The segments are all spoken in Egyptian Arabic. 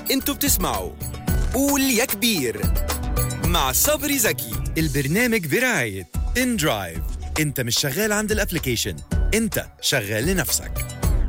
انتوا بتسمعوا قول يا كبير مع صبري زكي البرنامج برعاية ان درايف انت مش شغال عند الابليكيشن انت شغال لنفسك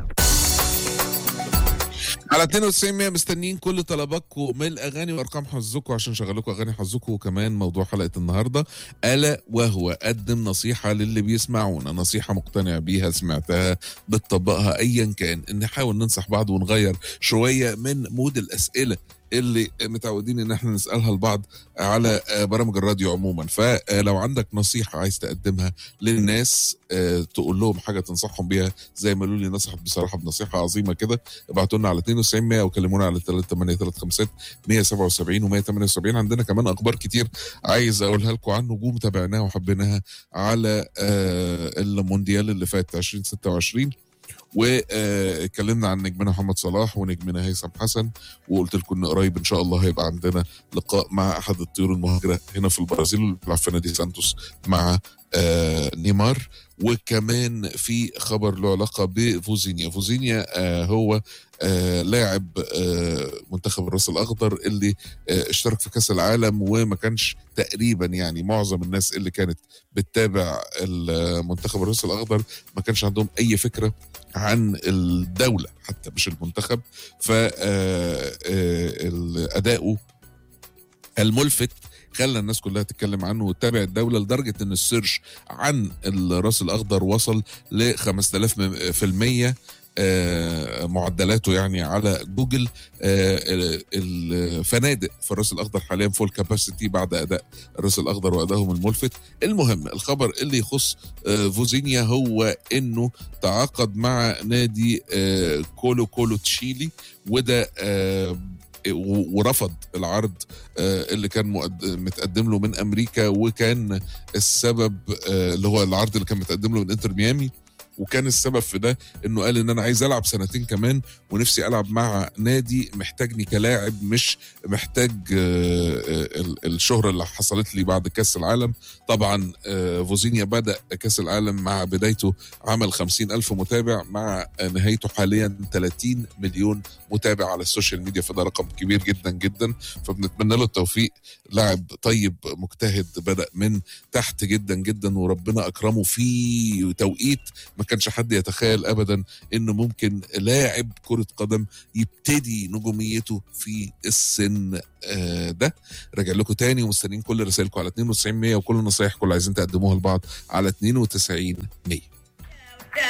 على 92 100 مستنيين كل طلباتكم من الاغاني وارقام حظكم عشان شغال لكم اغاني حظكم وكمان موضوع حلقه النهارده الا وهو قدم نصيحه للي بيسمعونا نصيحه مقتنع بيها سمعتها بتطبقها ايا كان ان نحاول ننصح بعض ونغير شويه من مود الاسئله اللي متعودين ان احنا نسالها لبعض على برامج الراديو عموما فلو عندك نصيحه عايز تقدمها للناس تقول لهم حاجه تنصحهم بيها زي ما قالوا لي نصحت بصراحه بنصيحه عظيمه كده ابعتوا لنا على 92 100 وكلمونا على 3835 177 و 178 عندنا كمان اخبار كتير عايز اقولها لكم عن نجوم تابعناها وحبيناها على المونديال اللي فات 2026 واتكلمنا عن نجمنا محمد صلاح ونجمنا هيثم حسن وقلت لكم ان قريب ان شاء الله هيبقى عندنا لقاء مع احد الطيور المهاجره هنا في البرازيل اللي بيلعب في نادي سانتوس مع آه نيمار وكمان في خبر له علاقه بفوزينيا فوزينيا آه هو آه لاعب آه منتخب الراس الاخضر اللي آه اشترك في كاس العالم وما كانش تقريبا يعني معظم الناس اللي كانت بتتابع المنتخب الراس الاخضر ما كانش عندهم اي فكره عن الدوله حتى مش المنتخب ف اداؤه الملفت خلى الناس كلها تتكلم عنه وتتابع الدوله لدرجه ان السيرش عن الراس الاخضر وصل ل 5000% آه معدلاته يعني على جوجل آه الفنادق في الراس الاخضر حاليا فول كاباسيتي بعد اداء الراس الاخضر وادائهم الملفت المهم الخبر اللي يخص آه فوزينيا هو انه تعاقد مع نادي كولو كولو تشيلي وده ورفض العرض اللي كان متقدم له من امريكا وكان السبب اللي هو العرض اللي كان متقدم له من انتر ميامي وكان السبب في ده انه قال ان انا عايز العب سنتين كمان ونفسي العب مع نادي محتاجني كلاعب مش محتاج الشهرة اللي حصلت لي بعد كاس العالم طبعا فوزينيا بدأ كاس العالم مع بدايته عمل خمسين ألف متابع مع نهايته حاليا 30 مليون متابع على السوشيال ميديا فده رقم كبير جدا جدا فبنتمنى له التوفيق لاعب طيب مجتهد بدأ من تحت جدا جدا وربنا أكرمه في توقيت ما كانش حد يتخيل ابدا انه ممكن لاعب كره قدم يبتدي نجوميته في السن آه ده راجع لكم تاني ومستنيين كل رسائلكم على 92 100 وكل نصايحكم اللي عايزين تقدموها لبعض على 92 100